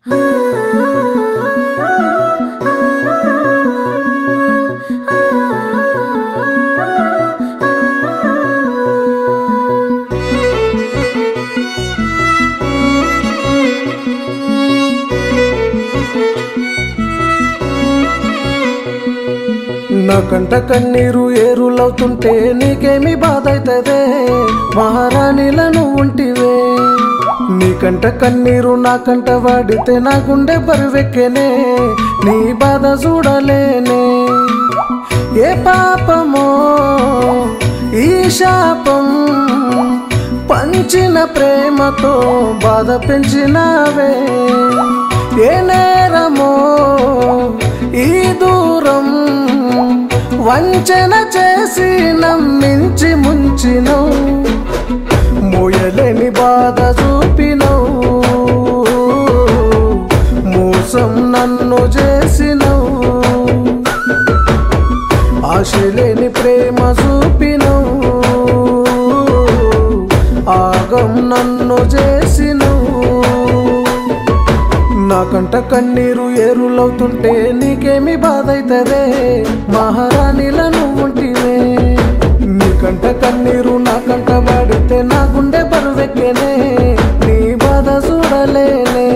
నా కంట కన్నీరు ఏరులవుతుంటే నీకేమి బాధ అవుతుందే మహారాణిలను ఉంటివే నీ కంట కన్నీరు నా కంట వాడితే నా గుండె బరువెక్కేనే నీ బాధ చూడలేనే ఏ పాపమో ఈ శాపం పంచిన ప్రేమతో బాధ పెంచినావే ఏ నేరమో ఈ దూరం వంచన చేసి నమ్మించి ముంచినవు మోయలేని బాధ చూపినవు మోసం నన్ను చేసినవు ఆశలేని ప్రేమ చూపినవు ఆగం నన్ను చేసినవు నాకంట కన్నీరు ఏరులవుతుంటే నీకేమి బాధ అవుతుందే మహారాణిలను ఉంటివే నీకంట కన్నీరు నాకంట వాడితే నా గుండె బరువెక్కేనే నీ బాధ చూడలేనే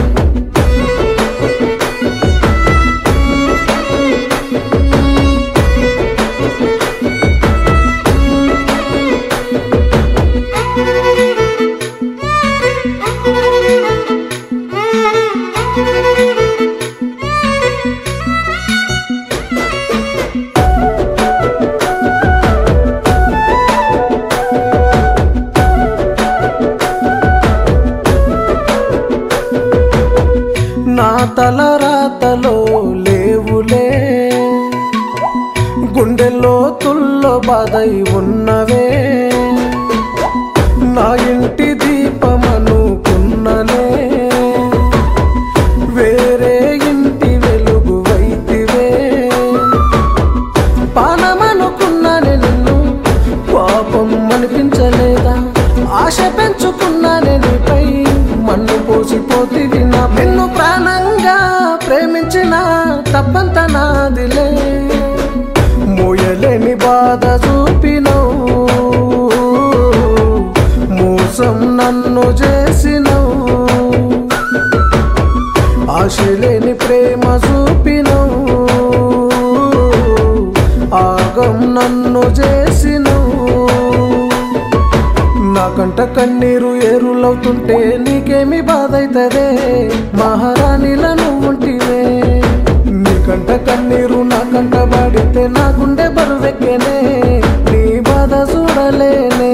నా తల రాతలో లేవులే గుండెల్లో తుల్లో బాధై ఉన్నవే నా ఇంటి దీపమనుకున్ననే వేరే ఇంటి వెలుగు వైతివే పానమనుకున్నానే నిన్ను పాపం అనిపించలేదా ఆశ పెంచుకున్నానే నీపై మన్ను పోసిపోతివి నా నిన్ను ప్రాణంగా ప్రేమించిన తప్పంత నాదిలే మోయలేని బాధ చూపినవు మోసం నన్ను చేసినవు ఆశలేని ప్రేమ చూపినవు ఆగం నన్ను చేసినవు నాకంట కన్నీరు ఏరులవుతుంటే నీకేమి బాధ అవుతుందే మహారాణిలను ఉంటివే నీకంట కన్నీరు నాకంట వాడితే నా గుండె బరువెక్కేనే నీ బాధ చూడలేనే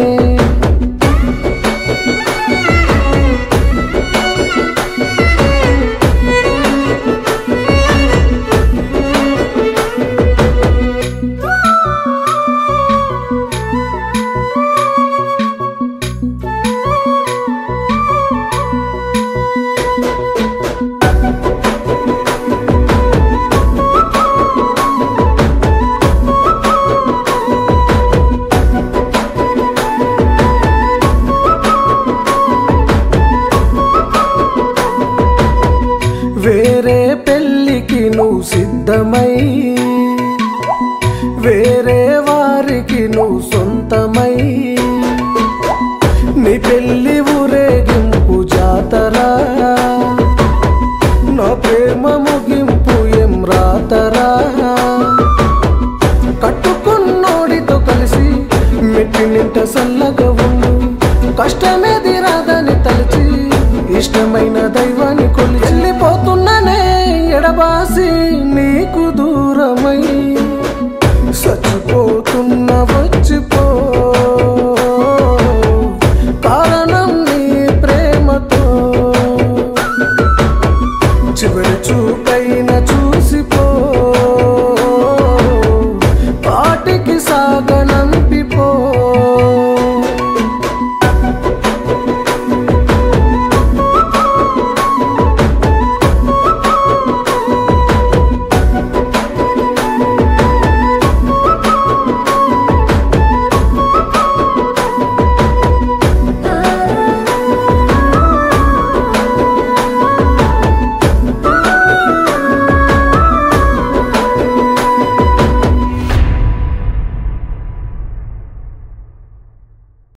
వేరే పెళ్ళికి నువ్వు సిద్ధమై వేరే వారికి నువ్వు సొంతమై నీ పెళ్ళి ఊరేగింపు జాతరా నా ప్రేమ ముగింపు ఏం రాతరా కట్టుకున్నోడితో కలిసి మెట్టి నింట సల్లగా ఉండు కష్టమేది రాదని తలచి ఇష్టమైన దైవాన్ని కొలి వెళ్ళిపోతున్నానే ఎడబాసి నీకు దూరమై చచ్చిపోతున్న